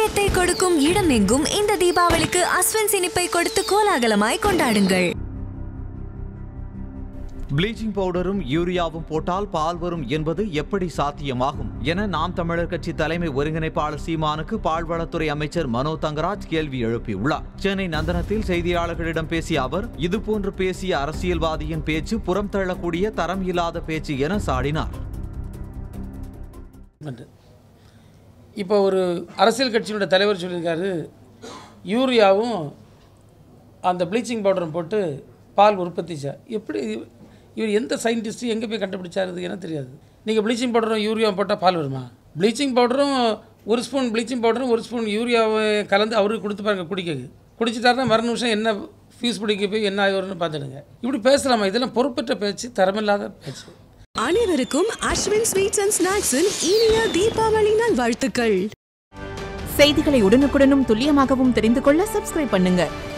இதயத்தை கொடுக்கும் இடமெங்கும் இந்த தீபாவளிக்கு அஸ்வின் இனிப்பை கொடுத்து கோலாகலமாய் கொண்டாடுங்கள் ப்ளீச்சிங் பவுடரும் யூரியாவும் போட்டால் பால் வரும் என்பது எப்படி சாத்தியமாகும் என நாம் தமிழர் கட்சி தலைமை ஒருங்கிணைப்பாளர் சீமானுக்கு பால்வளத்துறை அமைச்சர் மனோ தங்கராஜ் கேள்வி எழுப்பியுள்ளார் சென்னை நந்தனத்தில் செய்தியாளர்களிடம் பேசிய அவர் இதுபோன்று பேசிய அரசியல்வாதியின் பேச்சு புறம் தள்ளக்கூடிய தரம் இல்லாத பேச்சு என சாடினார் பண்றது. இப்போ ஒரு அரசியல் கட்சியினுடைய தலைவர் சொல்லியிருக்காரு யூரியாவும் அந்த ப்ளீச்சிங் பவுடரும் போட்டு பால் உற்பத்தி செய் எப்படி இவ- இவர் எந்த சயின்டிஸ்ட்டு எங்கே போய் கண்டுபிடிச்சாரு இது எனக்கு தெரியாது நீங்கள் ப்ளீச்சிங் பவுடரும் யூரியாவும் போட்டால் பால் வருமா ப்ளீச்சிங் பவுடரும் ஒரு ஸ்பூன் ப்ளீச்சிங் பவுடரும் ஒரு ஸ்பூன் யூரியாவை கலந்து அவருக்கு கொடுத்து பாருங்க குடிக்க குடிச்சிட்டாருன்னா மறு நிமிஷம் என்ன ஃபீஸ் பிடிக்க போய் என்ன ஆகுதுன்னு பார்த்துடுங்க இப்படி பேசலாமா இதெல்லாம் பொறுப்பற்ற பேச்சு தரமில்லாத பேச்சு அனைவருக்கும் அஸ்வின் ஸ்வீட்ஸ் அண்ட் ஸ்நாக்ஸின் இனிய தீபாவளி நல்வாழ்த்துக்கள் செய்திகளை உடனுக்குடனும் துல்லியமாகவும் தெரிந்து கொள்ள சப்ஸ்கிரைப் பண்ணுங்க